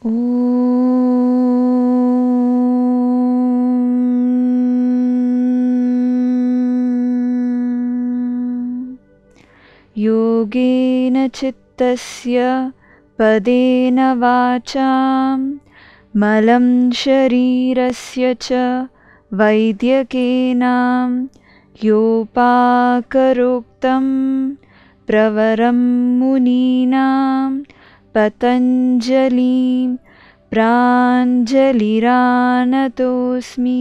योगेन चित्तस्य पदेन वाचां मलं शरीरस्य च वैद्यकेनां योपाकरोक्तं प्रवरं मुनीनां पतञ्जलिं ಪ್ರಾಂಜಲಿರಾನತೋಸ್ಮಿ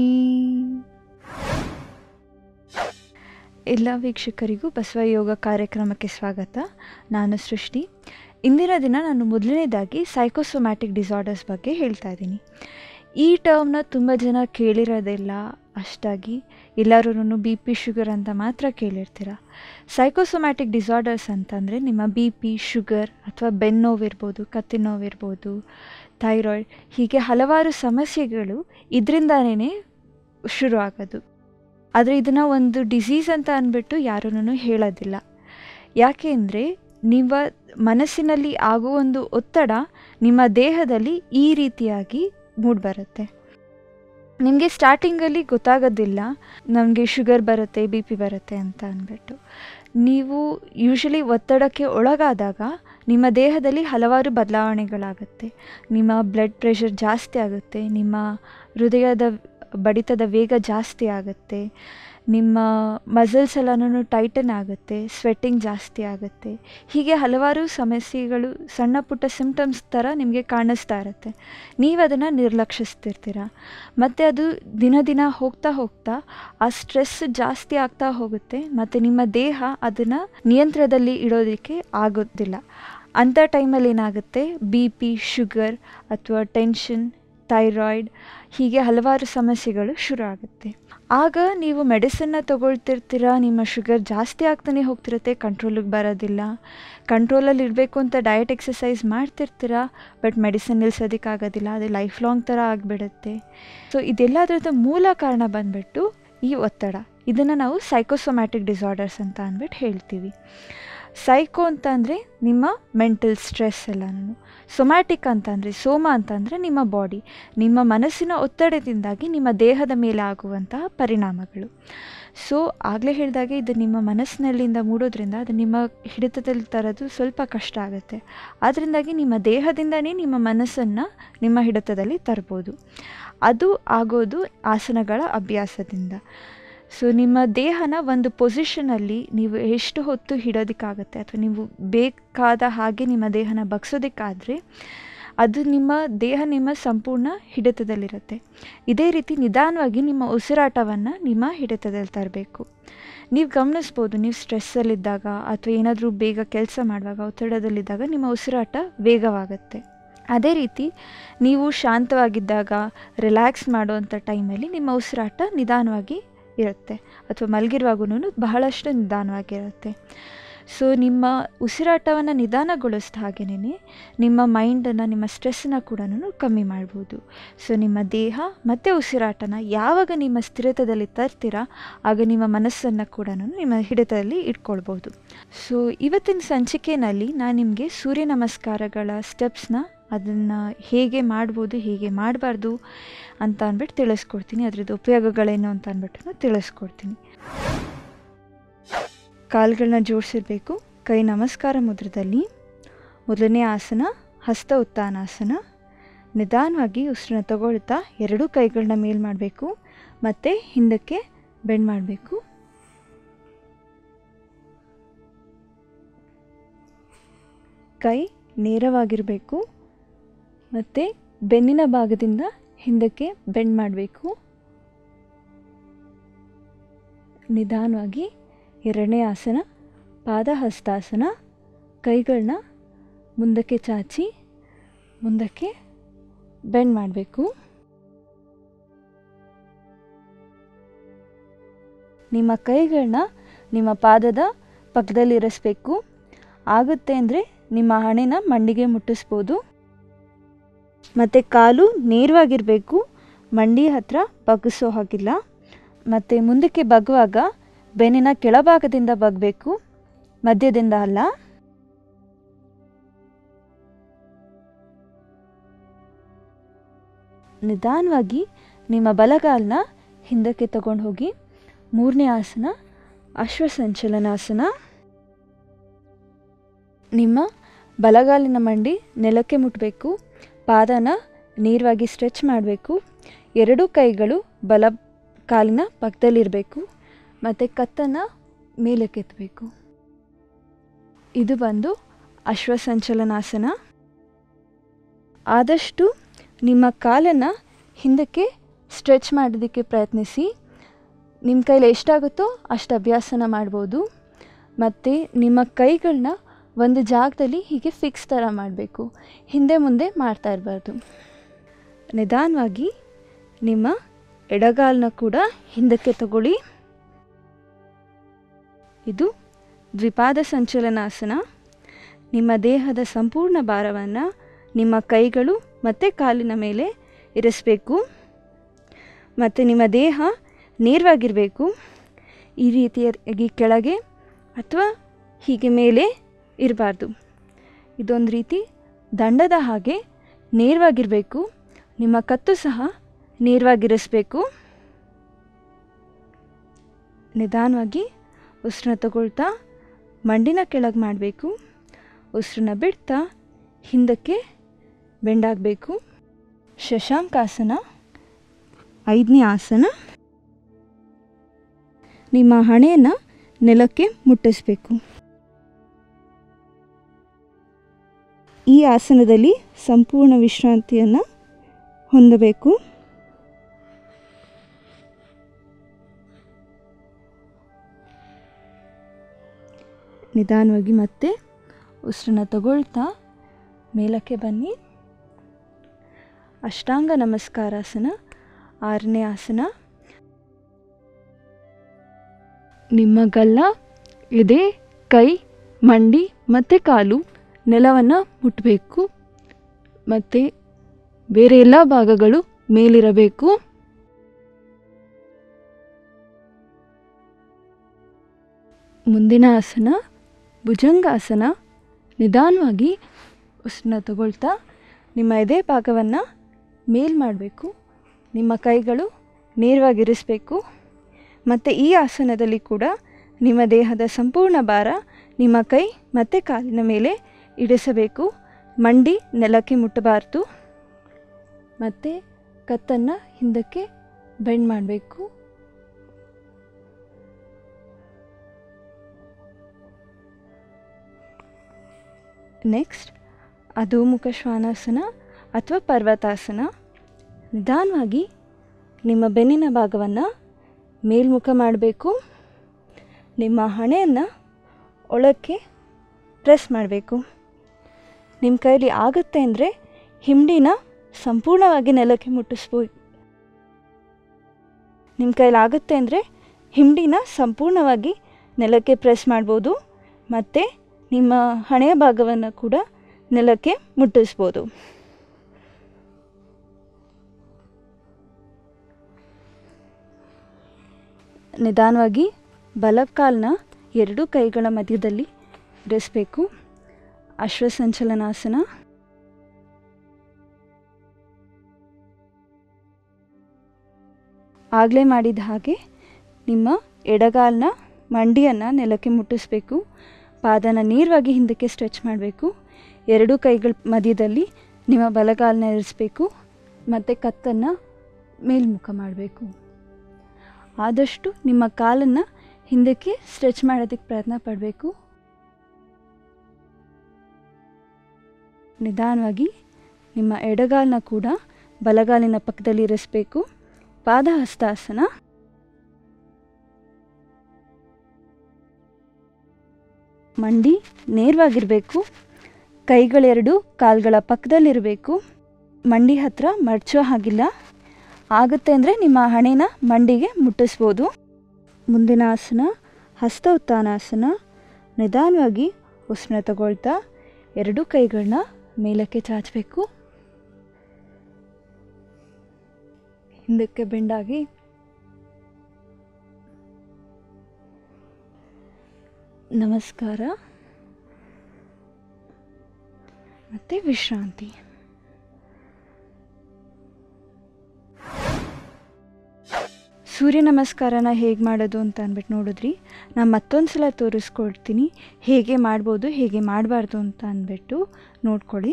ಎಲ್ಲ ವೀಕ್ಷಕರಿಗೂ ಬಸವ ಯೋಗ ಕಾರ್ಯಕ್ರಮಕ್ಕೆ ಸ್ವಾಗತ ನಾನು ಸೃಷ್ಟಿ ಇಂದಿನ ದಿನ ನಾನು ಮೊದಲನೇದಾಗಿ ಸೈಕೋಸೊಮ್ಯಾಟಿಕ್ ಡಿಸಾರ್ಡರ್ಸ್ ಬಗ್ಗೆ ಹೇಳ್ತಾ ಇದ್ದೀನಿ ಈ ಟರ್ಮ್ನ ತುಂಬ ಜನ ಕೇಳಿರೋದಿಲ್ಲ ಅಷ್ಟಾಗಿ ಎಲ್ಲರೂ ಬಿ ಪಿ ಶುಗರ್ ಅಂತ ಮಾತ್ರ ಕೇಳಿರ್ತೀರ ಸೈಕೋಸೊಮ್ಯಾಟಿಕ್ ಡಿಸಾರ್ಡರ್ಸ್ ಅಂತಂದರೆ ನಿಮ್ಮ ಬಿ ಪಿ ಶುಗರ್ ಅಥವಾ ಬೆನ್ನೋವಿರ್ಬೋದು ಕತ್ತಿನ ನೋವಿರ್ಬೋದು ಥೈರಾಯ್ಡ್ ಹೀಗೆ ಹಲವಾರು ಸಮಸ್ಯೆಗಳು ಇದರಿಂದನೇ ಶುರು ಆಗೋದು ಆದರೆ ಇದನ್ನು ಒಂದು ಡಿಸೀಸ್ ಅಂತ ಅಂದ್ಬಿಟ್ಟು ಯಾರೂ ಹೇಳೋದಿಲ್ಲ ಯಾಕೆ ಅಂದರೆ ನಿಮ್ಮ ಮನಸ್ಸಿನಲ್ಲಿ ಆಗುವ ಒಂದು ಒತ್ತಡ ನಿಮ್ಮ ದೇಹದಲ್ಲಿ ಈ ರೀತಿಯಾಗಿ ಮೂಡಿಬರುತ್ತೆ ನಿಮಗೆ ಸ್ಟಾರ್ಟಿಂಗಲ್ಲಿ ಗೊತ್ತಾಗೋದಿಲ್ಲ ನಮಗೆ ಶುಗರ್ ಬರುತ್ತೆ ಬಿ ಪಿ ಬರುತ್ತೆ ಅಂತ ಅಂದ್ಬಿಟ್ಟು ನೀವು ಯೂಶಲಿ ಒತ್ತಡಕ್ಕೆ ಒಳಗಾದಾಗ ನಿಮ್ಮ ದೇಹದಲ್ಲಿ ಹಲವಾರು ಬದಲಾವಣೆಗಳಾಗುತ್ತೆ ನಿಮ್ಮ ಬ್ಲಡ್ ಪ್ರೆಷರ್ ಜಾಸ್ತಿ ಆಗುತ್ತೆ ನಿಮ್ಮ ಹೃದಯದ ಬಡಿತದ ವೇಗ ಜಾಸ್ತಿ ಆಗುತ್ತೆ ನಿಮ್ಮ ಮಸಲ್ಸ್ ಎಲ್ಲನೂ ಟೈಟನ್ ಆಗುತ್ತೆ ಸ್ವೆಟ್ಟಿಂಗ್ ಜಾಸ್ತಿ ಆಗುತ್ತೆ ಹೀಗೆ ಹಲವಾರು ಸಮಸ್ಯೆಗಳು ಸಣ್ಣ ಪುಟ್ಟ ಸಿಮ್ಟಮ್ಸ್ ಥರ ನಿಮಗೆ ಕಾಣಿಸ್ತಾ ಇರುತ್ತೆ ನೀವು ಅದನ್ನು ನಿರ್ಲಕ್ಷಿಸ್ತಿರ್ತೀರ ಮತ್ತು ಅದು ದಿನ ದಿನ ಹೋಗ್ತಾ ಹೋಗ್ತಾ ಆ ಸ್ಟ್ರೆಸ್ ಜಾಸ್ತಿ ಆಗ್ತಾ ಹೋಗುತ್ತೆ ಮತ್ತು ನಿಮ್ಮ ದೇಹ ಅದನ್ನು ನಿಯಂತ್ರಣದಲ್ಲಿ ಇಡೋದಕ್ಕೆ ಆಗೋದಿಲ್ಲ ಅಂಥ ಟೈಮಲ್ಲಿ ಏನಾಗುತ್ತೆ ಬಿ ಪಿ ಶುಗರ್ ಅಥವಾ ಟೆನ್ಷನ್ ಥೈರಾಯ್ಡ್ ಹೀಗೆ ಹಲವಾರು ಸಮಸ್ಯೆಗಳು ಶುರು ಆಗುತ್ತೆ ಆಗ ನೀವು ಮೆಡಿಸನ್ನ ತೊಗೊಳ್ತಿರ್ತೀರ ನಿಮ್ಮ ಶುಗರ್ ಜಾಸ್ತಿ ಆಗ್ತಾನೆ ಹೋಗ್ತಿರುತ್ತೆ ಕಂಟ್ರೋಲಿಗೆ ಬರೋದಿಲ್ಲ ಕಂಟ್ರೋಲಲ್ಲಿ ಇರಬೇಕು ಅಂತ ಡಯಟ್ ಎಕ್ಸಸೈಸ್ ಮಾಡ್ತಿರ್ತೀರ ಬಟ್ ಮೆಡಿಸಿನ್ ನಿಲ್ಸೋದಕ್ಕಾಗೋದಿಲ್ಲ ಅದು ಲೈಫ್ ಲಾಂಗ್ ಥರ ಆಗಿಬಿಡುತ್ತೆ ಸೊ ಇದೆಲ್ಲದ್ರದ್ದು ಮೂಲ ಕಾರಣ ಬಂದ್ಬಿಟ್ಟು ಈ ಒತ್ತಡ ಇದನ್ನು ನಾವು ಸೈಕೋಸೊಮ್ಯಾಟಿಕ್ ಡಿಸಾರ್ಡರ್ಸ್ ಅಂತ ಅಂದ್ಬಿಟ್ಟು ಹೇಳ್ತೀವಿ ಸೈಕೋ ಅಂತಂದರೆ ನಿಮ್ಮ ಮೆಂಟಲ್ ಸ್ಟ್ರೆಸ್ ಎಲ್ಲನೂ ಸೊಮ್ಯಾಟಿಕ್ ಅಂತಂದರೆ ಸೋಮ ಅಂತಂದರೆ ನಿಮ್ಮ ಬಾಡಿ ನಿಮ್ಮ ಮನಸ್ಸಿನ ಒತ್ತಡದಿಂದಾಗಿ ನಿಮ್ಮ ದೇಹದ ಮೇಲೆ ಆಗುವಂತಹ ಪರಿಣಾಮಗಳು ಸೊ ಆಗಲೇ ಹೇಳಿದಾಗೆ ಇದು ನಿಮ್ಮ ಮನಸ್ಸಿನಲ್ಲಿಂದ ಮೂಡೋದ್ರಿಂದ ಅದು ನಿಮ್ಮ ಹಿಡಿತದಲ್ಲಿ ತರೋದು ಸ್ವಲ್ಪ ಕಷ್ಟ ಆಗುತ್ತೆ ಅದರಿಂದಾಗಿ ನಿಮ್ಮ ದೇಹದಿಂದನೇ ನಿಮ್ಮ ಮನಸ್ಸನ್ನು ನಿಮ್ಮ ಹಿಡಿತದಲ್ಲಿ ತರ್ಬೋದು ಅದು ಆಗೋದು ಆಸನಗಳ ಅಭ್ಯಾಸದಿಂದ ಸೊ ನಿಮ್ಮ ದೇಹನ ಒಂದು ಪೊಸಿಷನಲ್ಲಿ ನೀವು ಎಷ್ಟು ಹೊತ್ತು ಹಿಡೋದಕ್ಕಾಗತ್ತೆ ಅಥವಾ ನೀವು ಬೇಕಾದ ಹಾಗೆ ನಿಮ್ಮ ದೇಹನ ಬಗ್ಸೋದಕ್ಕಾದರೆ ಅದು ನಿಮ್ಮ ದೇಹ ನಿಮ್ಮ ಸಂಪೂರ್ಣ ಹಿಡಿತದಲ್ಲಿರುತ್ತೆ ಇದೇ ರೀತಿ ನಿಧಾನವಾಗಿ ನಿಮ್ಮ ಉಸಿರಾಟವನ್ನು ನಿಮ್ಮ ಹಿಡಿತದಲ್ಲಿ ತರಬೇಕು ನೀವು ಗಮನಿಸ್ಬೋದು ನೀವು ಸ್ಟ್ರೆಸ್ಸಲ್ಲಿದ್ದಾಗ ಅಥವಾ ಏನಾದರೂ ಬೇಗ ಕೆಲಸ ಮಾಡುವಾಗ ಒತ್ತಡದಲ್ಲಿದ್ದಾಗ ನಿಮ್ಮ ಉಸಿರಾಟ ವೇಗವಾಗುತ್ತೆ ಅದೇ ರೀತಿ ನೀವು ಶಾಂತವಾಗಿದ್ದಾಗ ರಿಲ್ಯಾಕ್ಸ್ ಮಾಡುವಂಥ ಟೈಮಲ್ಲಿ ನಿಮ್ಮ ಉಸಿರಾಟ ನಿಧಾನವಾಗಿ ಇರುತ್ತೆ ಅಥವಾ ಮಲಗಿರುವಾಗೂ ಬಹಳಷ್ಟು ನಿಧಾನವಾಗಿರುತ್ತೆ ಸೊ ನಿಮ್ಮ ಉಸಿರಾಟವನ್ನು ನಿಧಾನಗೊಳಿಸಿದ ಹಾಗೆಯೇ ನಿಮ್ಮ ಮೈಂಡನ್ನು ನಿಮ್ಮ ಸ್ಟ್ರೆಸ್ಸನ್ನು ಕೂಡ ಕಮ್ಮಿ ಮಾಡ್ಬೋದು ಸೊ ನಿಮ್ಮ ದೇಹ ಮತ್ತು ಉಸಿರಾಟನ ಯಾವಾಗ ನಿಮ್ಮ ಸ್ಥಿರತದಲ್ಲಿ ತರ್ತೀರಾ ಆಗ ನಿಮ್ಮ ಮನಸ್ಸನ್ನು ಕೂಡ ನಿಮ್ಮ ಹಿಡಿತದಲ್ಲಿ ಇಟ್ಕೊಳ್ಬೋದು ಸೊ ಇವತ್ತಿನ ಸಂಚಿಕೆಯಲ್ಲಿ ನಾನು ನಿಮಗೆ ಸೂರ್ಯ ನಮಸ್ಕಾರಗಳ ಸ್ಟೆಪ್ಸ್ನ ಅದನ್ನು ಹೇಗೆ ಮಾಡ್ಬೋದು ಹೇಗೆ ಮಾಡಬಾರ್ದು ಅಂತ ಅಂದ್ಬಿಟ್ಟು ತಿಳಿಸ್ಕೊಡ್ತೀನಿ ಅದರದ್ದು ಉಪಯೋಗಗಳೇನು ಅಂತ ಅಂದ್ಬಿಟ್ಟು ತಿಳಿಸ್ಕೊಡ್ತೀನಿ ಕಾಲುಗಳನ್ನ ಜೋಡಿಸಿರ್ಬೇಕು ಕೈ ನಮಸ್ಕಾರ ಮುದ್ರದಲ್ಲಿ ಮೊದಲನೇ ಆಸನ ಹಸ್ತ ಉತ್ತಾನಾಸನ ನಿಧಾನವಾಗಿ ಉಸಿರನ್ನ ತಗೊಳ್ತಾ ಎರಡೂ ಕೈಗಳನ್ನ ಮೇಲ್ ಮಾಡಬೇಕು ಮತ್ತು ಹಿಂದಕ್ಕೆ ಬೆಂಡ್ ಮಾಡಬೇಕು ಕೈ ನೇರವಾಗಿರಬೇಕು ಮತ್ತು ಬೆನ್ನಿನ ಭಾಗದಿಂದ ಹಿಂದಕ್ಕೆ ಬೆಂಡ್ ಮಾಡಬೇಕು ನಿಧಾನವಾಗಿ ಎರಡನೇ ಆಸನ ಪಾದ ಹಸ್ತಾಸನ ಕೈಗಳನ್ನ ಮುಂದಕ್ಕೆ ಚಾಚಿ ಮುಂದಕ್ಕೆ ಬೆಂಡ್ ಮಾಡಬೇಕು ನಿಮ್ಮ ಕೈಗಳನ್ನ ನಿಮ್ಮ ಪಾದದ ಪಕ್ಕದಲ್ಲಿರಿಸ್ಬೇಕು ಆಗುತ್ತೆ ಅಂದರೆ ನಿಮ್ಮ ಹಣೆನ ಮಂಡಿಗೆ ಮುಟ್ಟಿಸ್ಬೋದು ಮತ್ತು ಕಾಲು ನೇರವಾಗಿರಬೇಕು ಮಂಡಿ ಹತ್ರ ಬಗ್ಗಿಸೋ ಹಾಗಿಲ್ಲ ಮತ್ತು ಮುಂದಕ್ಕೆ ಬಗ್ಗುವಾಗ ಬೆನ್ನಿನ ಕೆಳಭಾಗದಿಂದ ಬಗ್ಬೇಕು ಮಧ್ಯದಿಂದ ಅಲ್ಲ ನಿಧಾನವಾಗಿ ನಿಮ್ಮ ಬಲಗಾಲನ್ನ ಹಿಂದಕ್ಕೆ ತಗೊಂಡು ಹೋಗಿ ಮೂರನೇ ಆಸನ ಅಶ್ವಸಂಚಲನಾಸನ ನಿಮ್ಮ ಬಲಗಾಲಿನ ಮಂಡಿ ನೆಲಕ್ಕೆ ಮುಟ್ಟಬೇಕು ಪಾದನ ನೇರವಾಗಿ ಸ್ಟ್ರೆಚ್ ಮಾಡಬೇಕು ಎರಡೂ ಕೈಗಳು ಬಲ ಕಾಲಿನ ಪಕ್ಕದಲ್ಲಿರಬೇಕು ಮತ್ತು ಕತ್ತನ್ನು ಮೇಲಕ್ಕೆತ್ತಬೇಕು ಇದು ಬಂದು ಅಶ್ವಸಂಚಲನಾಸನ ಆದಷ್ಟು ನಿಮ್ಮ ಕಾಲನ್ನು ಹಿಂದಕ್ಕೆ ಸ್ಟ್ರೆಚ್ ಮಾಡೋದಕ್ಕೆ ಪ್ರಯತ್ನಿಸಿ ನಿಮ್ಮ ಕೈಲಿ ಎಷ್ಟಾಗುತ್ತೋ ಅಷ್ಟು ಅಭ್ಯಾಸನ ಮಾಡ್ಬೋದು ಮತ್ತು ನಿಮ್ಮ ಕೈಗಳನ್ನ ಒಂದು ಜಾಗದಲ್ಲಿ ಹೀಗೆ ಫಿಕ್ಸ್ ಥರ ಮಾಡಬೇಕು ಹಿಂದೆ ಮುಂದೆ ಮಾಡ್ತಾ ಇರಬಾರ್ದು ನಿಧಾನವಾಗಿ ನಿಮ್ಮ ಎಡಗಾಲನ್ನ ಕೂಡ ಹಿಂದಕ್ಕೆ ತಗೊಳ್ಳಿ ಇದು ದ್ವಿಪಾದ ಸಂಚಲನಾಸನ ನಿಮ್ಮ ದೇಹದ ಸಂಪೂರ್ಣ ಭಾರವನ್ನು ನಿಮ್ಮ ಕೈಗಳು ಮತ್ತು ಕಾಲಿನ ಮೇಲೆ ಇರಿಸಬೇಕು ಮತ್ತು ನಿಮ್ಮ ದೇಹ ನೇರವಾಗಿರಬೇಕು ಈ ರೀತಿಯಾಗಿ ಕೆಳಗೆ ಅಥವಾ ಹೀಗೆ ಮೇಲೆ ಇರಬಾರ್ದು ಇದೊಂದು ರೀತಿ ದಂಡದ ಹಾಗೆ ನೇರವಾಗಿರಬೇಕು ನಿಮ್ಮ ಕತ್ತು ಸಹ ನೇರವಾಗಿರಿಸಬೇಕು ನಿಧಾನವಾಗಿ ಉಸಿರನ್ನ ತಗೊಳ್ತಾ ಮಂಡಿನ ಕೆಳಗೆ ಮಾಡಬೇಕು ಉಸಿರನ್ನ ಬಿಡ್ತಾ ಹಿಂದಕ್ಕೆ ಬೆಂಡಾಗಬೇಕು ಶಶಾಂಕಾಸನ ಐದನೇ ಆಸನ ನಿಮ್ಮ ಹಣೆಯನ್ನು ನೆಲಕ್ಕೆ ಮುಟ್ಟಿಸಬೇಕು ಈ ಆಸನದಲ್ಲಿ ಸಂಪೂರ್ಣ ವಿಶ್ರಾಂತಿಯನ್ನು ಹೊಂದಬೇಕು ನಿಧಾನವಾಗಿ ಮತ್ತೆ ಉಸಿರನ್ನ ತಗೊಳ್ತಾ ಮೇಲಕ್ಕೆ ಬನ್ನಿ ಅಷ್ಟಾಂಗ ನಮಸ್ಕಾರಾಸನ ಆರನೇ ಆಸನ ನಿಮ್ಮ ಗಲ್ಲ ಎದೆ ಕೈ ಮಂಡಿ ಮತ್ತು ಕಾಲು ನೆಲವನ್ನು ಮುಟ್ಟಬೇಕು ಮತ್ತು ಬೇರೆ ಎಲ್ಲ ಭಾಗಗಳು ಮೇಲಿರಬೇಕು ಮುಂದಿನ ಆಸನ ಭುಜಂಗಾಸನ ನಿಧಾನವಾಗಿ ಉಸಿರನ್ನ ತಗೊಳ್ತಾ ನಿಮ್ಮ ಎದೆ ಭಾಗವನ್ನು ಮೇಲ್ ಮಾಡಬೇಕು ನಿಮ್ಮ ಕೈಗಳು ನೇರವಾಗಿರಿಸಬೇಕು ಮತ್ತು ಈ ಆಸನದಲ್ಲಿ ಕೂಡ ನಿಮ್ಮ ದೇಹದ ಸಂಪೂರ್ಣ ಭಾರ ನಿಮ್ಮ ಕೈ ಮತ್ತು ಕಾಲಿನ ಮೇಲೆ ಇಡಿಸಬೇಕು ಮಂಡಿ ನೆಲಕ್ಕೆ ಮುಟ್ಟಬಾರ್ದು ಮತ್ತು ಕತ್ತನ್ನು ಹಿಂದಕ್ಕೆ ಬೆಂಡ್ ಮಾಡಬೇಕು ನೆಕ್ಸ್ಟ್ ಅಧೋಮುಖ ಶ್ವಾನಾಸನ ಅಥವಾ ಪರ್ವತಾಸನ ನಿಧಾನವಾಗಿ ನಿಮ್ಮ ಬೆನ್ನಿನ ಭಾಗವನ್ನು ಮೇಲ್ಮುಖ ಮಾಡಬೇಕು ನಿಮ್ಮ ಹಣೆಯನ್ನು ಒಳಕ್ಕೆ ಪ್ರೆಸ್ ಮಾಡಬೇಕು ನಿಮ್ಮ ಕೈಲಿ ಆಗುತ್ತೆ ಅಂದರೆ ಹಿಂಡಿನ ಸಂಪೂರ್ಣವಾಗಿ ನೆಲಕ್ಕೆ ಮುಟ್ಟಿಸ್ಬೋ ನಿಮ್ಮ ಕೈಲಿ ಆಗುತ್ತೆ ಅಂದರೆ ಹಿಂಡಿನ ಸಂಪೂರ್ಣವಾಗಿ ನೆಲಕ್ಕೆ ಪ್ರೆಸ್ ಮಾಡ್ಬೋದು ಮತ್ತು ನಿಮ್ಮ ಹಣೆಯ ಭಾಗವನ್ನು ಕೂಡ ನೆಲಕ್ಕೆ ಮುಟ್ಟಿಸ್ಬೋದು ನಿಧಾನವಾಗಿ ಬಲಕಾಲನ್ನ ಎರಡೂ ಕೈಗಳ ಮಧ್ಯದಲ್ಲಿ ಇರಿಸಬೇಕು ಅಶ್ವಸಂಚಲನಾಸನ ಆಗಲೇ ಮಾಡಿದ ಹಾಗೆ ನಿಮ್ಮ ಎಡಗಾಲನ್ನ ಮಂಡಿಯನ್ನು ನೆಲಕ್ಕೆ ಮುಟ್ಟಿಸ್ಬೇಕು ಪಾದನ ನೇರವಾಗಿ ಹಿಂದಕ್ಕೆ ಸ್ಟ್ರೆಚ್ ಮಾಡಬೇಕು ಎರಡೂ ಕೈಗಳ ಮಧ್ಯದಲ್ಲಿ ನಿಮ್ಮ ಬಲಗಾಲನ್ನ ಇರಿಸಬೇಕು ಮತ್ತು ಕತ್ತನ್ನು ಮೇಲ್ಮುಖ ಮಾಡಬೇಕು ಆದಷ್ಟು ನಿಮ್ಮ ಕಾಲನ್ನು ಹಿಂದಕ್ಕೆ ಸ್ಟ್ರೆಚ್ ಮಾಡೋದಕ್ಕೆ ಪ್ರಯತ್ನ ಪಡಬೇಕು ನಿಧಾನವಾಗಿ ನಿಮ್ಮ ಎಡಗಾಲನ್ನ ಕೂಡ ಬಲಗಾಲಿನ ಪಕ್ಕದಲ್ಲಿ ಇರಿಸಬೇಕು ಪಾದ ಹಸ್ತಾಸನ ಮಂಡಿ ನೇರವಾಗಿರಬೇಕು ಕೈಗಳೆರಡು ಕಾಲ್ಗಳ ಪಕ್ಕದಲ್ಲಿರಬೇಕು ಮಂಡಿ ಹತ್ರ ಮಡಚೋ ಹಾಗಿಲ್ಲ ಆಗುತ್ತೆ ಅಂದರೆ ನಿಮ್ಮ ಹಣೆನ ಮಂಡಿಗೆ ಮುಟ್ಟಿಸ್ಬೋದು ಮುಂದಿನ ಆಸನ ಹಸ್ತ ಉತ್ಥಾನಾಸನ ನಿಧಾನವಾಗಿ ಉಸಿರನ್ನ ತಗೊಳ್ತಾ ಎರಡೂ ಕೈಗಳನ್ನ ಮೇಲಕ್ಕೆ ಚಾಚಬೇಕು ಹಿಂದಕ್ಕೆ ಬೆಂಡಾಗಿ ನಮಸ್ಕಾರ ಮತ್ತು ವಿಶ್ರಾಂತಿ ಸೂರ್ಯ ನಮಸ್ಕಾರನ ಹೇಗೆ ಮಾಡೋದು ಅಂತ ಅಂದ್ಬಿಟ್ಟು ನೋಡಿದ್ರಿ ನಾನು ಮತ್ತೊಂದು ಸಲ ತೋರಿಸ್ಕೊಡ್ತೀನಿ ಹೇಗೆ ಮಾಡ್ಬೋದು ಹೇಗೆ ಮಾಡಬಾರ್ದು ಅಂತ ಅಂದ್ಬಿಟ್ಟು ನೋಡ್ಕೊಳ್ಳಿ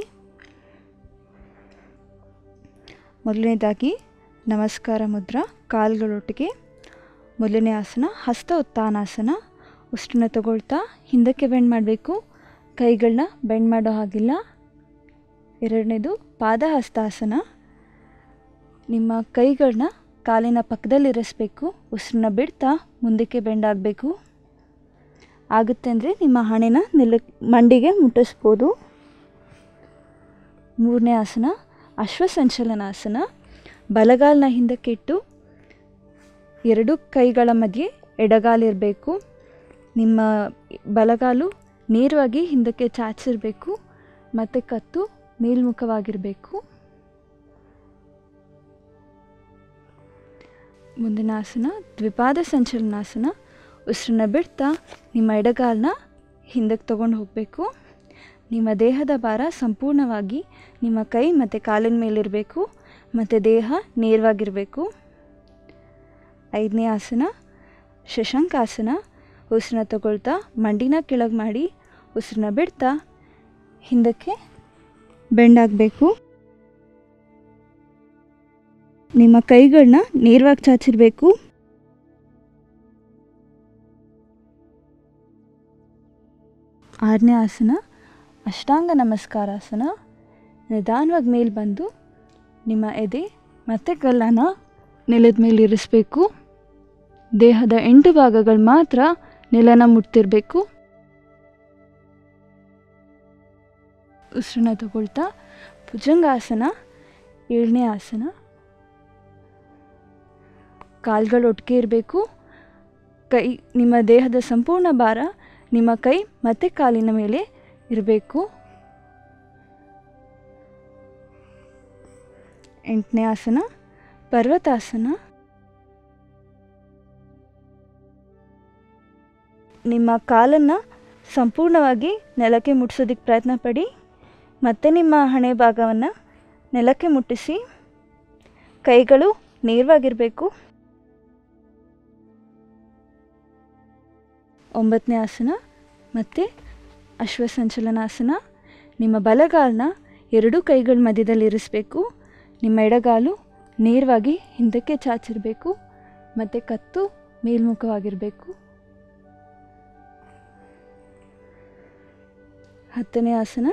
ಮೊದಲನೇದಾಗಿ ನಮಸ್ಕಾರ ಮುದ್ರ ಕಾಲುಗಳೊಟ್ಟಿಗೆ ಮೊದಲನೇ ಆಸನ ಹಸ್ತ ಉತ್ಥಾನಾಸನ ಉಷ್ಟನ್ನ ತಗೊಳ್ತಾ ಹಿಂದಕ್ಕೆ ಬೆಂಡ್ ಮಾಡಬೇಕು ಕೈಗಳನ್ನ ಬೆಂಡ್ ಮಾಡೋ ಹಾಗಿಲ್ಲ ಎರಡನೇದು ಪಾದ ಹಸ್ತಾಸನ ನಿಮ್ಮ ಕೈಗಳನ್ನ ಕಾಲಿನ ಪಕ್ಕದಲ್ಲಿರಿಸ್ಬೇಕು ಉಸಿರನ್ನ ಬಿಡ್ತಾ ಮುಂದಕ್ಕೆ ಬೆಂಡ್ ಆಗಬೇಕು ಆಗುತ್ತೆ ಅಂದರೆ ನಿಮ್ಮ ಹಣೆನ ನೆಲ ಮಂಡಿಗೆ ಮುಟ್ಟಿಸ್ಬೋದು ಮೂರನೇ ಆಸನ ಅಶ್ವಸಂಚಲನಾಸನ ಬಲಗಾಲನ್ನ ಹಿಂದಕ್ಕೆ ಇಟ್ಟು ಎರಡು ಕೈಗಳ ಮಧ್ಯೆ ಎಡಗಾಲಿರಬೇಕು ನಿಮ್ಮ ಬಲಗಾಲು ನೇರವಾಗಿ ಹಿಂದಕ್ಕೆ ಚಾಚಿರಬೇಕು ಮತ್ತು ಕತ್ತು ಮೇಲ್ಮುಖವಾಗಿರಬೇಕು ಮುಂದಿನ ಆಸನ ದ್ವಿಪಾದ ಸಂಚಲನಾಸನ ಉಸಿರನ್ನ ಬಿಡ್ತಾ ನಿಮ್ಮ ಎಡಗಾಲನ್ನ ಹಿಂದಕ್ಕೆ ತೊಗೊಂಡು ಹೋಗಬೇಕು ನಿಮ್ಮ ದೇಹದ ಭಾರ ಸಂಪೂರ್ಣವಾಗಿ ನಿಮ್ಮ ಕೈ ಮತ್ತು ಕಾಲಿನ ಮೇಲಿರಬೇಕು ಮತ್ತು ದೇಹ ನೇರವಾಗಿರಬೇಕು ಐದನೇ ಆಸನ ಶಶಾಂಕಾಸನ ಉಸಿರನ್ನ ತಗೊಳ್ತಾ ಮಂಡಿನ ಕೆಳಗೆ ಮಾಡಿ ಉಸಿರನ್ನ ಬಿಡ್ತಾ ಹಿಂದಕ್ಕೆ ಬೆಂಡಾಗಬೇಕು ನಿಮ್ಮ ಕೈಗಳನ್ನ ನೇರವಾಗಿ ಚಾಚಿರಬೇಕು ಆರನೇ ಆಸನ ಅಷ್ಟಾಂಗ ನಮಸ್ಕಾರಾಸನ ನಿಧಾನವಾಗಿ ಮೇಲೆ ಬಂದು ನಿಮ್ಮ ಎದೆ ಮತ್ತು ಗಲ್ಲನ ನೆಲದ ಮೇಲೆ ಇರಿಸ್ಬೇಕು ದೇಹದ ಎಂಟು ಭಾಗಗಳು ಮಾತ್ರ ನೆಲನ ಮುಟ್ತಿರಬೇಕು ಉಸಿರನ್ನ ತಗೊಳ್ತಾ ಭುಜಂಗಾಸನ ಏಳನೇ ಆಸನ ಕಾಲ್ಗಳು ಒಟ್ಟಿಗೆ ಇರಬೇಕು ಕೈ ನಿಮ್ಮ ದೇಹದ ಸಂಪೂರ್ಣ ಭಾರ ನಿಮ್ಮ ಕೈ ಮತ್ತು ಕಾಲಿನ ಮೇಲೆ ಇರಬೇಕು ಎಂಟನೇ ಆಸನ ಪರ್ವತಾಸನ ನಿಮ್ಮ ಕಾಲನ್ನು ಸಂಪೂರ್ಣವಾಗಿ ನೆಲಕ್ಕೆ ಮುಟ್ಟಿಸೋದಕ್ಕೆ ಪ್ರಯತ್ನ ಪಡಿ ಮತ್ತು ನಿಮ್ಮ ಹಣೆ ಭಾಗವನ್ನು ನೆಲಕ್ಕೆ ಮುಟ್ಟಿಸಿ ಕೈಗಳು ನೇರವಾಗಿರಬೇಕು ಒಂಬತ್ತನೇ ಆಸನ ಮತ್ತು ಅಶ್ವಸಂಚಲನಾಸನ ನಿಮ್ಮ ಬಲಗಾಲನ್ನ ಎರಡೂ ಕೈಗಳ ಮಧ್ಯದಲ್ಲಿ ಇರಿಸ್ಬೇಕು ನಿಮ್ಮ ಎಡಗಾಲು ನೇರವಾಗಿ ಹಿಂದಕ್ಕೆ ಚಾಚಿರಬೇಕು ಮತ್ತು ಕತ್ತು ಮೇಲ್ಮುಖವಾಗಿರಬೇಕು ಹತ್ತನೇ ಆಸನ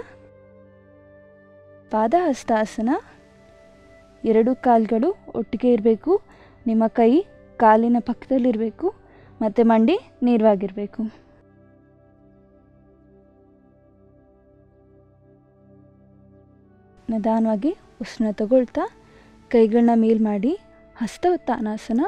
ಪಾದಹಸ್ತಾಸನ ಎರಡು ಕಾಲುಗಳು ಒಟ್ಟಿಗೆ ಇರಬೇಕು ನಿಮ್ಮ ಕೈ ಕಾಲಿನ ಪಕ್ಕದಲ್ಲಿರಬೇಕು ಮತ್ತು ಮಂಡಿ ನೇರವಾಗಿರಬೇಕು ನಿಧಾನವಾಗಿ ಉಸಿರನ್ನ ತಗೊಳ್ತಾ ಕೈಗಳನ್ನ ಮೇಲ್ ಮಾಡಿ ಹಸ್ತೋತ್ಥಾನಾಸನ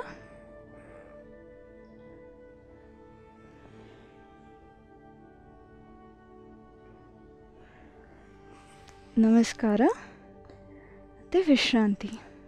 ನಮಸ್ಕಾರ ಮತ್ತು ವಿಶ್ರಾಂತಿ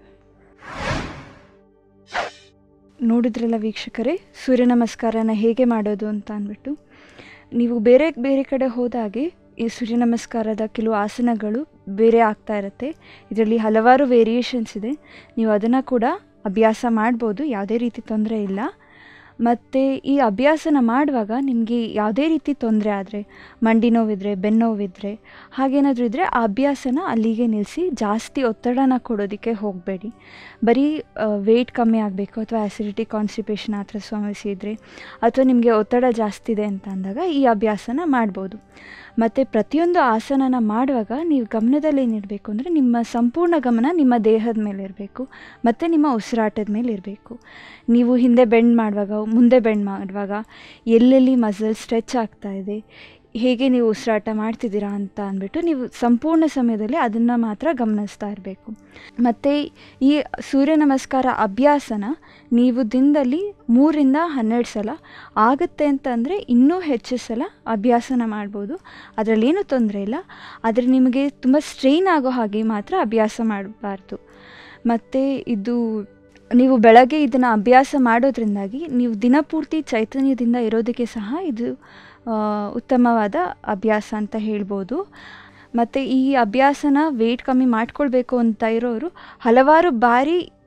ನೋಡಿದ್ರಲ್ಲ ವೀಕ್ಷಕರೇ ಸೂರ್ಯ ನಮಸ್ಕಾರನ ಹೇಗೆ ಮಾಡೋದು ಅಂತ ಅಂದ್ಬಿಟ್ಟು ನೀವು ಬೇರೆ ಬೇರೆ ಕಡೆ ಹೋದಾಗೆ ಈ ಸೂರ್ಯ ನಮಸ್ಕಾರದ ಕೆಲವು ಆಸನಗಳು ಬೇರೆ ಆಗ್ತಾ ಇರುತ್ತೆ ಇದರಲ್ಲಿ ಹಲವಾರು ವೇರಿಯೇಷನ್ಸ್ ಇದೆ ನೀವು ಅದನ್ನು ಕೂಡ ಅಭ್ಯಾಸ ಮಾಡ್ಬೋದು ಯಾವುದೇ ರೀತಿ ತೊಂದರೆ ಇಲ್ಲ ಮತ್ತು ಈ ಅಭ್ಯಾಸನ ಮಾಡುವಾಗ ನಿಮಗೆ ಯಾವುದೇ ರೀತಿ ತೊಂದರೆ ಆದರೆ ಮಂಡಿ ನೋವಿದ್ರೆ ಬೆನ್ನೋವಿದ್ರೆ ಹಾಗೇನಾದರೂ ಇದ್ದರೆ ಆ ಅಭ್ಯಾಸನ ಅಲ್ಲಿಗೆ ನಿಲ್ಲಿಸಿ ಜಾಸ್ತಿ ಒತ್ತಡನ ಕೊಡೋದಕ್ಕೆ ಹೋಗಬೇಡಿ ಬರೀ ವೆಯ್ಟ್ ಕಮ್ಮಿ ಆಗಬೇಕು ಅಥವಾ ಆ್ಯಸಿಡಿಟಿ ಕಾನ್ಸ್ಟಿಪೇಷನ್ ಆ ಥರ ಸಮಸ್ಯೆ ಇದ್ದರೆ ಅಥವಾ ನಿಮಗೆ ಒತ್ತಡ ಜಾಸ್ತಿ ಇದೆ ಅಂತ ಅಂದಾಗ ಈ ಅಭ್ಯಾಸನ ಮಾಡ್ಬೋದು ಮತ್ತು ಪ್ರತಿಯೊಂದು ಆಸನನ ಮಾಡುವಾಗ ನೀವು ಗಮನದಲ್ಲೇನಿರಬೇಕು ಅಂದರೆ ನಿಮ್ಮ ಸಂಪೂರ್ಣ ಗಮನ ನಿಮ್ಮ ದೇಹದ ಮೇಲೆ ಇರಬೇಕು ಮತ್ತು ನಿಮ್ಮ ಉಸಿರಾಟದ ಮೇಲೆ ಇರಬೇಕು ನೀವು ಹಿಂದೆ ಬೆಂಡ್ ಮಾಡುವಾಗ ಮುಂದೆ ಬೆಂಡ್ ಮಾಡುವಾಗ ಎಲ್ಲೆಲ್ಲಿ ಮಸಲ್ ಸ್ಟ್ರೆಚ್ ಆಗ್ತಾ ಇದೆ ಹೇಗೆ ನೀವು ಉಸಿರಾಟ ಮಾಡ್ತಿದ್ದೀರಾ ಅಂತ ಅಂದ್ಬಿಟ್ಟು ನೀವು ಸಂಪೂರ್ಣ ಸಮಯದಲ್ಲಿ ಅದನ್ನು ಮಾತ್ರ ಗಮನಿಸ್ತಾ ಇರಬೇಕು ಮತ್ತು ಈ ಸೂರ್ಯ ನಮಸ್ಕಾರ ಅಭ್ಯಾಸನ ನೀವು ದಿನದಲ್ಲಿ ಮೂರಿಂದ ಹನ್ನೆರಡು ಸಲ ಆಗುತ್ತೆ ಅಂತಂದರೆ ಇನ್ನೂ ಹೆಚ್ಚು ಸಲ ಅಭ್ಯಾಸನ ಮಾಡ್ಬೋದು ಅದರಲ್ಲೇನೂ ತೊಂದರೆ ಇಲ್ಲ ಆದರೆ ನಿಮಗೆ ತುಂಬ ಸ್ಟ್ರೈನ್ ಆಗೋ ಹಾಗೆ ಮಾತ್ರ ಅಭ್ಯಾಸ ಮಾಡಬಾರ್ದು ಮತ್ತು ಇದು ನೀವು ಬೆಳಗ್ಗೆ ಇದನ್ನು ಅಭ್ಯಾಸ ಮಾಡೋದ್ರಿಂದಾಗಿ ನೀವು ದಿನಪೂರ್ತಿ ಚೈತನ್ಯದಿಂದ ಇರೋದಕ್ಕೆ ಸಹ ಇದು ಉತ್ತಮವಾದ ಅಭ್ಯಾಸ ಅಂತ ಹೇಳ್ಬೋದು ಮತ್ತು ಈ ಅಭ್ಯಾಸನ ವೆಯ್ಟ್ ಕಮ್ಮಿ ಮಾಡ್ಕೊಳ್ಬೇಕು ಅಂತ ಇರೋರು ಹಲವಾರು ಬಾರಿ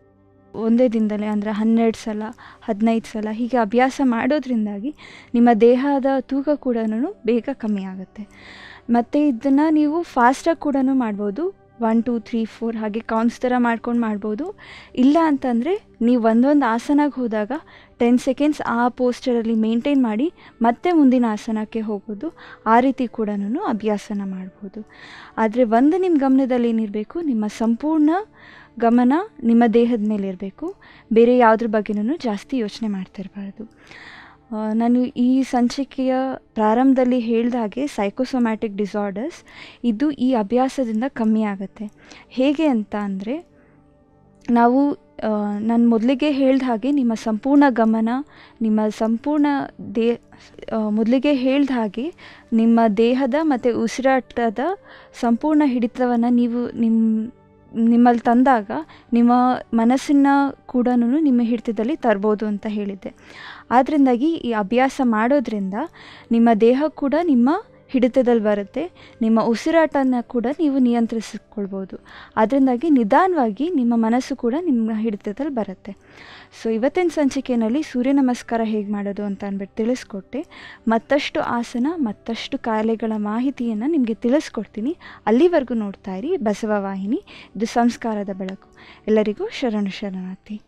ಒಂದೇ ದಿನದಲ್ಲೇ ಅಂದರೆ ಹನ್ನೆರಡು ಸಲ ಹದಿನೈದು ಸಲ ಹೀಗೆ ಅಭ್ಯಾಸ ಮಾಡೋದ್ರಿಂದಾಗಿ ನಿಮ್ಮ ದೇಹದ ತೂಕ ಕೂಡ ಬೇಗ ಕಮ್ಮಿ ಆಗುತ್ತೆ ಮತ್ತು ಇದನ್ನು ನೀವು ಫಾಸ್ಟಾಗಿ ಕೂಡ ಮಾಡ್ಬೋದು ಒನ್ ಟೂ ತ್ರೀ ಫೋರ್ ಹಾಗೆ ಕೌಂಟ್ಸ್ ಥರ ಮಾಡ್ಕೊಂಡು ಮಾಡ್ಬೋದು ಇಲ್ಲ ಅಂತಂದರೆ ನೀವು ಒಂದೊಂದು ಆಸನಕ್ಕೆ ಹೋದಾಗ ಟೆನ್ ಸೆಕೆಂಡ್ಸ್ ಆ ಪೋಸ್ಟರಲ್ಲಿ ಮೇಂಟೈನ್ ಮಾಡಿ ಮತ್ತೆ ಮುಂದಿನ ಆಸನಕ್ಕೆ ಹೋಗೋದು ಆ ರೀತಿ ಕೂಡ ಅಭ್ಯಾಸನ ಮಾಡ್ಬೋದು ಆದರೆ ಒಂದು ನಿಮ್ಮ ಗಮನದಲ್ಲಿ ಏನಿರಬೇಕು ನಿಮ್ಮ ಸಂಪೂರ್ಣ ಗಮನ ನಿಮ್ಮ ದೇಹದ ಮೇಲೆ ಇರಬೇಕು ಬೇರೆ ಯಾವುದ್ರ ಬಗ್ಗೆನೂ ಜಾಸ್ತಿ ಯೋಚನೆ ಮಾಡ್ತಿರಬಾರ್ದು ನಾನು ಈ ಸಂಚಿಕೆಯ ಪ್ರಾರಂಭದಲ್ಲಿ ಹೇಳಿದ ಹಾಗೆ ಸೈಕೋಸೊಮ್ಯಾಟಿಕ್ ಡಿಸಾರ್ಡರ್ಸ್ ಇದು ಈ ಅಭ್ಯಾಸದಿಂದ ಕಮ್ಮಿ ಆಗುತ್ತೆ ಹೇಗೆ ಅಂತ ಅಂದರೆ ನಾವು ನಾನು ಮೊದಲಿಗೆ ಹೇಳಿದ ಹಾಗೆ ನಿಮ್ಮ ಸಂಪೂರ್ಣ ಗಮನ ನಿಮ್ಮ ಸಂಪೂರ್ಣ ದೇ ಮೊದಲಿಗೆ ಹೇಳಿದ ಹಾಗೆ ನಿಮ್ಮ ದೇಹದ ಮತ್ತು ಉಸಿರಾಟದ ಸಂಪೂರ್ಣ ಹಿಡಿತವನ್ನು ನೀವು ನಿಮ್ಮ ನಿಮ್ಮಲ್ಲಿ ತಂದಾಗ ನಿಮ್ಮ ಮನಸ್ಸನ್ನು ಕೂಡ ನಿಮ್ಮ ಹಿಡಿತದಲ್ಲಿ ತರ್ಬೋದು ಅಂತ ಹೇಳಿದ್ದೆ ಆದ್ದರಿಂದಾಗಿ ಈ ಅಭ್ಯಾಸ ಮಾಡೋದ್ರಿಂದ ನಿಮ್ಮ ದೇಹ ಕೂಡ ನಿಮ್ಮ ಹಿಡಿತದಲ್ಲಿ ಬರುತ್ತೆ ನಿಮ್ಮ ಉಸಿರಾಟನ ಕೂಡ ನೀವು ನಿಯಂತ್ರಿಸಿಕೊಳ್ಬೋದು ಅದರಿಂದಾಗಿ ನಿಧಾನವಾಗಿ ನಿಮ್ಮ ಮನಸ್ಸು ಕೂಡ ನಿಮ್ಮ ಹಿಡಿತದಲ್ಲಿ ಬರುತ್ತೆ ಸೊ ಇವತ್ತಿನ ಸಂಚಿಕೆಯಲ್ಲಿ ಸೂರ್ಯ ನಮಸ್ಕಾರ ಹೇಗೆ ಮಾಡೋದು ಅಂತ ಅಂದ್ಬಿಟ್ಟು ತಿಳಿಸ್ಕೊಟ್ಟೆ ಮತ್ತಷ್ಟು ಆಸನ ಮತ್ತಷ್ಟು ಕಾಯಿಲೆಗಳ ಮಾಹಿತಿಯನ್ನು ನಿಮಗೆ ತಿಳಿಸ್ಕೊಡ್ತೀನಿ ಅಲ್ಲಿವರೆಗೂ ನೋಡ್ತಾ ಇರಿ ಬಸವ ವಾಹಿನಿ ಇದು ಸಂಸ್ಕಾರದ ಬೆಳಕು ಎಲ್ಲರಿಗೂ ಶರಣು ಶರಣಾರ್ಥಿ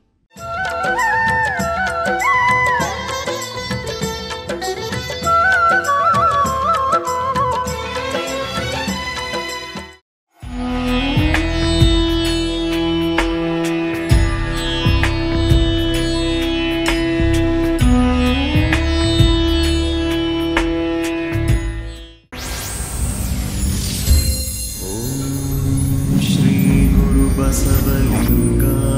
श्रीगुरुबसवलिङ्गा